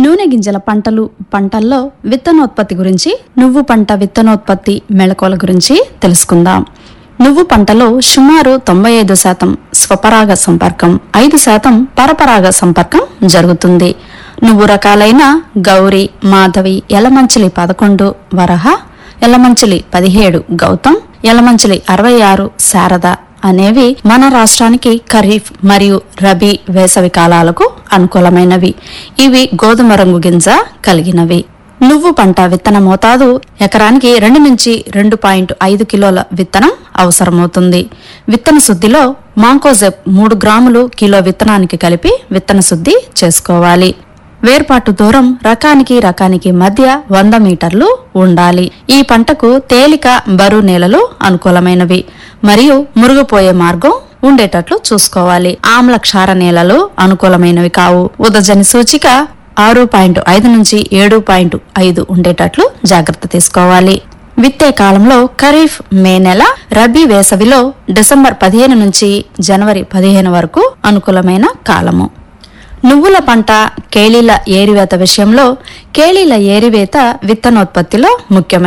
నూనె గింజల పంటలు పంటల్లో విత్తనోత్పత్తి గురించి నువ్వు పంట విత్తనోత్పత్తి మెళకువల గురించి తెలుసుకుందాం నువ్వు పంటలో సుమారు తొంభై ఐదు శాతం స్వపరాగ సంపర్కం ఐదు శాతం పరపరాగ సంపర్కం జరుగుతుంది నువ్వు రకాలైన గౌరి మాధవి ఎలమంచిలి పదకొండు వరహ ఎలమంచిలి పదిహేడు గౌతమ్ ఎలమంచిలి అరవై ఆరు శారద అనేవి మన రాష్ట్రానికి ఖరీఫ్ మరియు రబీ వేసవి కాలాలకు అనుకూలమైనవి ఇవి గోధుమ రంగు గింజ కలిగినవి నువ్వు పంట విత్తన మోతాదు ఎకరానికి రెండు నుంచి రెండు పాయింట్ ఐదు కిలోల విత్తనం అవసరమవుతుంది విత్తన శుద్ధిలో మాంకోజెప్ మూడు గ్రాములు కిలో విత్తనానికి కలిపి విత్తన శుద్ధి చేసుకోవాలి వేర్పాటు దూరం రకానికి రకానికి మధ్య వంద మీటర్లు ఉండాలి ఈ పంటకు తేలిక బరువు నేలలు అనుకూలమైనవి మరియు మురుగుపోయే మార్గం ఉండేటట్లు చూసుకోవాలి ఆమ్ల క్షార నేలలు అనుకూలమైనవి కావు ఉదజని సూచిక ఆరు పాయింట్ ఐదు నుంచి ఏడు పాయింట్ ఐదు ఉండేటట్లు జాగ్రత్త తీసుకోవాలి విత్తే కాలంలో ఖరీఫ్ మే నెల రబీ వేసవిలో డిసెంబర్ పదిహేను నుంచి జనవరి పదిహేను వరకు అనుకూలమైన కాలము నువ్వుల పంట కేళీల ఏరివేత విషయంలో కేళీల ఏరివేత విత్తనోత్పత్తిలో ముఖ్యమైన